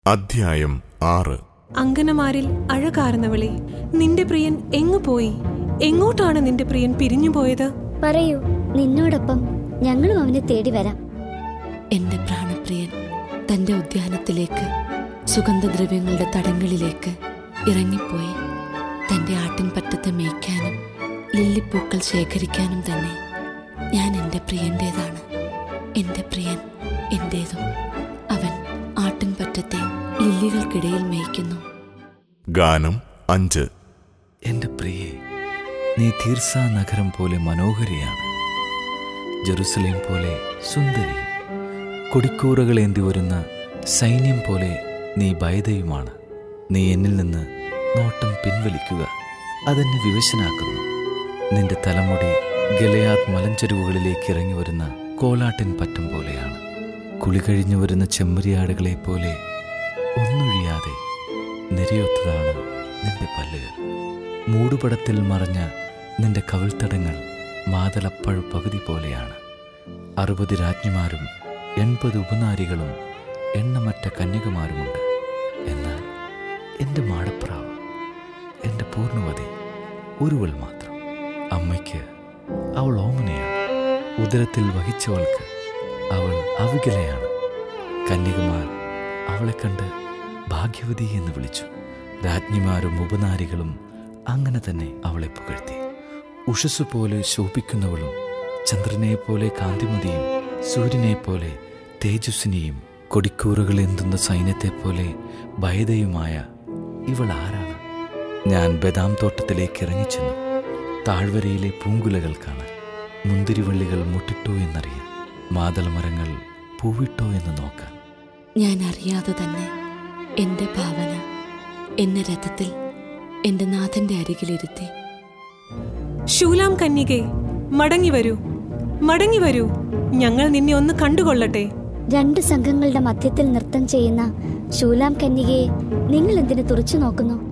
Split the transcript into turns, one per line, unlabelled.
അധ്യായം ആറ്
അങ്കനമാരിൽ അഴകാർന്നവളെ നിന്റെ പ്രിയൻ എങ്ങു പോയി എങ്ങോട്ടാണ് നിന്റെ പ്രിയൻ പിരിഞ്ഞുപോയത്
പറയൂ നിന്നോടൊപ്പം ഞങ്ങളും അവനെ തേടി വരാം
എന്റെ പ്രാണപ്രിയൻ തന്റെ ഉദ്യാനത്തിലേക്ക് സുഗന്ധദ്രവ്യങ്ങളുടെ തടങ്ങളിലേക്ക് ഇറങ്ങിപ്പോയി തന്റെ ആട്ടിൻപറ്റത്തെ മേയ്ക്കാനും ലില്ലിപ്പൂക്കൾ ശേഖരിക്കാനും തന്നെ ഞാൻ എൻ്റെ പ്രിയൻ്റേതാണ് എൻ്റെ പ്രിയൻ എൻ്റേതും അവൻ ആട്ടിൻപറ്റത്തെ ലില്ലികൾക്കിടയിൽ മേയ്ക്കുന്നു
ഗാനം അഞ്ച്
എന്റെ പ്രിയേ നീ തീർസ നഗരം പോലെ മനോഹരിയാണ് ജെറുസലേം പോലെ സുന്ദരിയും കൊടിക്കൂറകളേന്തി വരുന്ന സൈന്യം പോലെ നീ ഭയതയുമാണ് നീ എന്നിൽ നിന്ന് നോട്ടം പിൻവലിക്കുക അതെന്നെ വിവശനാക്കുന്നു നിന്റെ തലമുടി ഗലയാത് മലഞ്ചെരുവുകളിലേക്ക് ഇറങ്ങി വരുന്ന കോലാട്ടിൻ പറ്റം പോലെയാണ് കുളി കഴിഞ്ഞു വരുന്ന ചെമ്മരിയാടുകളെ പോലെ ഒന്നൊഴിയാതെ നിരയൊത്തതാണ് നിന്റെ പല്ലുകൾ മൂടുപടത്തിൽ മറഞ്ഞ നിന്റെ കവിൾത്തടങ്ങൾ മാതളപ്പഴു പകുതി പോലെയാണ് അറുപത് രാജ്ഞിമാരും എൺപത് ഉപനാരികളും എണ്ണമറ്റ കന്യകമാരുമുണ്ട് എന്നാൽ എൻ്റെ മാടപ്രാവ് എൻ്റെ പൂർണ്ണവതി ഒരുവൾ മാത്രം അമ്മയ്ക്ക് അവൾ ഓമനയാണ് ഉദരത്തിൽ വഹിച്ചവൾക്ക് അവൾ അവികലയാണ് കന്യകുമാർ അവളെ കണ്ട് ഭാഗ്യവതി എന്ന് വിളിച്ചു രാജ്ഞിമാരും ഉപനാരികളും അങ്ങനെ തന്നെ അവളെ പുകഴ്ത്തി ഉഷസ് പോലെ ശോഭിക്കുന്നവളും ചന്ദ്രനെ പോലെ കാന്തിമതിയും സൂര്യനെ പോലെ തേജസ്വിനിയും കൊടിക്കൂറുകൾ എന്തുന്ന സൈന്യത്തെ പോലെ ഭയതയുമായ ഇവൾ ആരാണ് ഞാൻ ബദാം തോട്ടത്തിലേക്ക് ഇറങ്ങിച്ചെന്നു താഴ്വരയിലെ പൂങ്കുലകൾ കാണാൻ മുന്തിരിവള്ളികൾ മുട്ടിട്ടോ എന്നറിയാൻ മാതളമരങ്ങൾ പൂവിട്ടോ എന്ന് നോക്കാൻ
ഞാൻ അറിയാതെ തന്നെ എൻ്റെ ഭാവന എന്നെ രഥത്തിൽ എൻ്റെ നാഥൻ്റെ അരികിലിരുത്തി
ശൂലാം കന്യകെ മടങ്ങി വരൂ മടങ്ങി വരൂ ഞങ്ങൾ നിന്നെ ഒന്ന് കണ്ടുകൊള്ളട്ടെ
രണ്ട് സംഘങ്ങളുടെ മധ്യത്തിൽ നൃത്തം ചെയ്യുന്ന ശൂലാം കന്യകയെ നിങ്ങൾ എന്തിനു തുറച്ചു നോക്കുന്നു